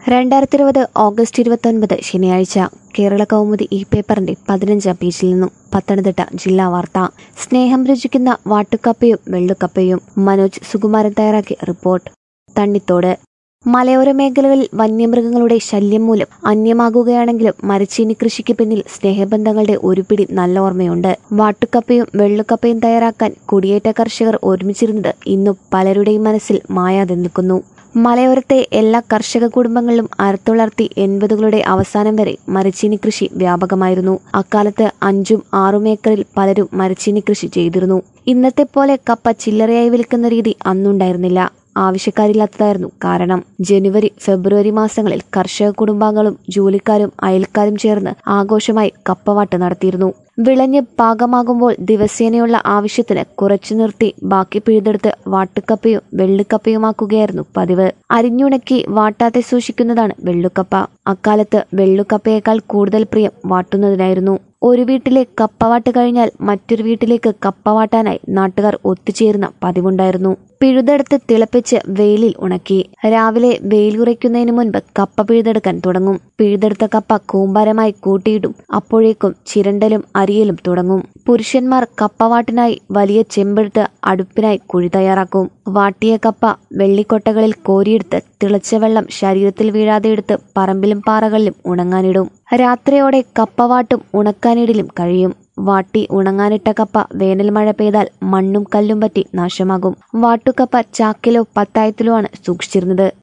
രണ്ടായിരത്തി ഇരുപത് ഓഗസ്റ്റ് ഇരുപത്തൊൻപത് ശനിയാഴ്ച കേരള കൗമുദി ഈ പേപ്പറിന്റെ പതിനഞ്ചാം പേജിൽ നിന്നും പത്തനംതിട്ട ജില്ലാ വാർത്ത സ്നേഹം രുചിക്കുന്ന വാട്ടുകപ്പയും വെള്ളുക്കപ്പയും മനോജ് സുകുമാരൻ തയ്യാറാക്കിയ റിപ്പോർട്ട് തണ്ണിത്തോട് മലയോര മേഖലകളിൽ വന്യമൃഗങ്ങളുടെ ശല്യം മൂലം അന്യമാകുകയാണെങ്കിലും മരച്ചീനി കൃഷിക്ക് പിന്നിൽ സ്നേഹബന്ധങ്ങളുടെ ഒരു പിടി നല്ല ഓർമ്മയുണ്ട് വാട്ടുകപ്പയും വെള്ളുക്കപ്പയും തയ്യാറാക്കാൻ കുടിയേറ്റ കർഷകർ ഒരുമിച്ചിരുന്നത് ഇന്നും പലരുടെയും മനസ്സിൽ മായാതെ നിൽക്കുന്നു മലയോരത്തെ എല്ലാ കർഷക കുടുംബങ്ങളിലും അരത്തുളർത്തി എൺപതുകളുടെ അവസാനം വരെ മരച്ചീനി കൃഷി വ്യാപകമായിരുന്നു അക്കാലത്ത് അഞ്ചും ആറും ഏക്കറിൽ പലരും മരച്ചീനി കൃഷി ചെയ്തിരുന്നു ഇന്നത്തെ പോലെ കപ്പ ചില്ലറയായി വിൽക്കുന്ന രീതി അന്നുണ്ടായിരുന്നില്ല ആവശ്യക്കാരില്ലാത്തതായിരുന്നു കാരണം ജനുവരി ഫെബ്രുവരി മാസങ്ങളിൽ കർഷക കുടുംബാംഗങ്ങളും ജോലിക്കാരും അയൽക്കാരും ചേർന്ന് ആഘോഷമായി കപ്പവാട്ട് നടത്തിയിരുന്നു വിളഞ്ഞ് പാകമാകുമ്പോൾ ദിവസേനയുള്ള ആവശ്യത്തിന് കുറച്ചു നിർത്തി ബാക്കി പിഴുതെടുത്ത് വാട്ടുകപ്പയും വെള്ളുക്കപ്പയുമാക്കുകയായിരുന്നു പതിവ് അരിഞ്ഞുണക്കി വാട്ടാതെ സൂക്ഷിക്കുന്നതാണ് വെള്ളുക്കപ്പ അക്കാലത്ത് വെള്ളുക്കപ്പയേക്കാൾ കൂടുതൽ പ്രിയം വാട്ടുന്നതിനായിരുന്നു ഒരു വീട്ടിലെ കപ്പവാട്ട് കഴിഞ്ഞാൽ മറ്റൊരു വീട്ടിലേക്ക് കപ്പവാട്ടാനായി നാട്ടുകാർ ഒത്തുചേരുന്ന പതിവുണ്ടായിരുന്നു പിഴുതെടുത്ത് തിളപ്പിച്ച് വെയിലിൽ ഉണക്കി രാവിലെ വെയിലുറയ്ക്കുന്നതിന് മുൻപ് കപ്പ പിഴുതെടുക്കാൻ തുടങ്ങും പിഴുതെടുത്ത കപ്പ കൂമ്പാരമായി കൂട്ടിയിടും അപ്പോഴേക്കും ചിരണ്ടലും അരിയലും തുടങ്ങും പുരുഷന്മാർ കപ്പവാട്ടിനായി വലിയ ചെമ്പെടുത്ത് അടുപ്പിനായി കുഴി തയ്യാറാക്കും വാട്ടിയ കപ്പ വെള്ളിക്കൊട്ടകളിൽ കോരിയെടുത്ത് തിളച്ച വെള്ളം ശരീരത്തിൽ വീഴാതെ എടുത്ത് പറമ്പിലും പാറകളിലും ഉണങ്ങാനിടും രാത്രിയോടെ കപ്പവാട്ടും ഉണക്കാനിടലും കഴിയും വാട്ടി ഉണങ്ങാനിട്ട കപ്പ വേനൽ മഴ പെയ്താൽ മണ്ണും കല്ലും പറ്റി നാശമാകും വാട്ടുകപ്പ ചാക്കിലോ പത്തായത്തിലോ ആണ് സൂക്ഷിച്ചിരുന്നത്